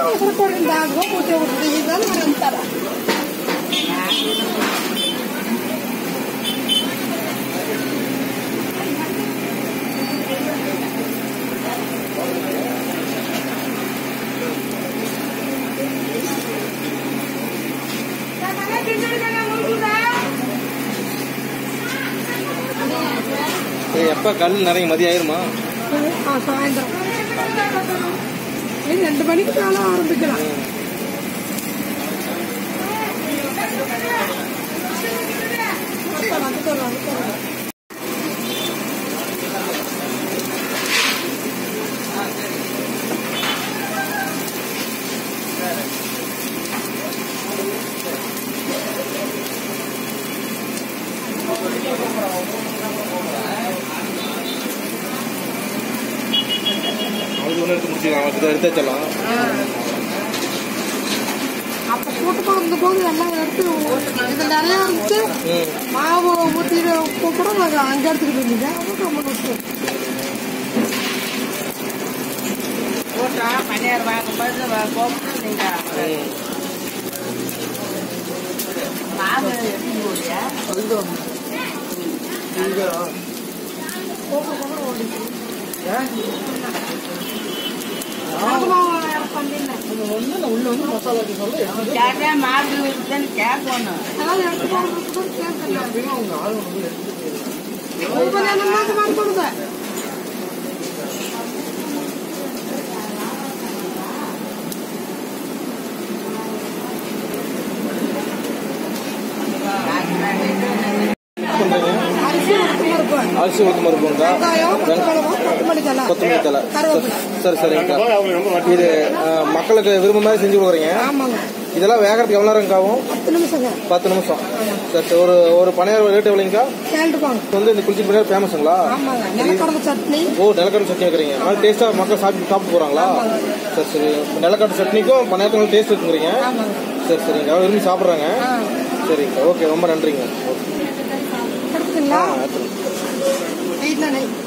ಅದ್ರ ಕೊಡಿಂದ ಹೋಗ್ಬಿಟ್ಟು ಹೋಗ್ಬಿಟ್ಟು ಈಗ ಅಂತಾರ சரி எப்போ கல் நிறைய மதியம் ஆயிருமா ஆ, சாயந்தரம் இது ரெண்டு மணிக்கு மேல ஆரம்பிக்கலாம் வந்துட்டோம், வந்துட்டோம், வந்துட்டோம். அது ஒன்று எடுத்து முடிச்சுக்கலாம் இதை எடுத்து வச்சிடலாம் அப்ப கூட்டமா இருந்த போது எல்லாம் எடுத்து இது நிறைய இருந்துச்சு ம் மாவு ஊற்றிட்டு உப்பு கூட நாங்கள் அங்கே எடுத்துக்கிட்டு இருந்தீங்க அதுவும் ரொம்ப கஷ்டம் போட்டா பனியார் வாங்கும்போது வா- போகும்போது நீங்க ம். மாவு எடுத்து போறியா கேட்டா மாவு இருக்குதுன்னு கேட்கணும் அதனால எடுத்து போடுறதுக்கு கேட்கல ஒவ்வொரு என்னமாக்கு மாறுபடுது பண்ணுறீங்க அரிசி உளுத்தம் பருப்பு அரிசி ஊற்று மறுப்புங்களா வெங்காயம் பச்சை மிளகாய் கொத்தமல்லி தலை கொத்தமல்லி தலை கருவேப்பிலை சரி சரிங்கக்கா இது ஆ, மக்களுக்கு விரும்ப மாதிரி செஞ்சு கொடுக்குறீங்க ஆமாங்க இதெல்லாம் வேகிறதுக்கு எவ்வளோ நேரம் ஆகும் பத்து நிமிஷங்க பத்து நிமிஷம் சரி சரி ஒரு ஒரு பணியார் ரேட் எவ்வளோங்கக்கா கேட்டுப்பாங்க இது வந்து இந்த குளிச்சி பணியார் ஃபேமஸுங்களா ஆமாங்க நிலக்கடலை சட்னி ஓ நிலக்கடலை சட்னி வைக்கிறீங்க நல்லா டேஸ்ட்டாக மக்கள் சாப்பிட்டு சாப்பிட்டு போகிறாங்களா சரி சரி நிலக்கடலை சட்னிக்கும் பணியாரத்துக்கும் டேஸ்ட் இருக்குங்கிறீங்க ஆமாங்க சரி சரிங்க அவங்க விரும்பி சாப்பிட்றாங்க ஆ சரிங்க ஓகே ரொம்ப நன்றிங்க ஓகே எடுத்துங்களா ஆ எடுத்துருங்க வீட்டில் நெய்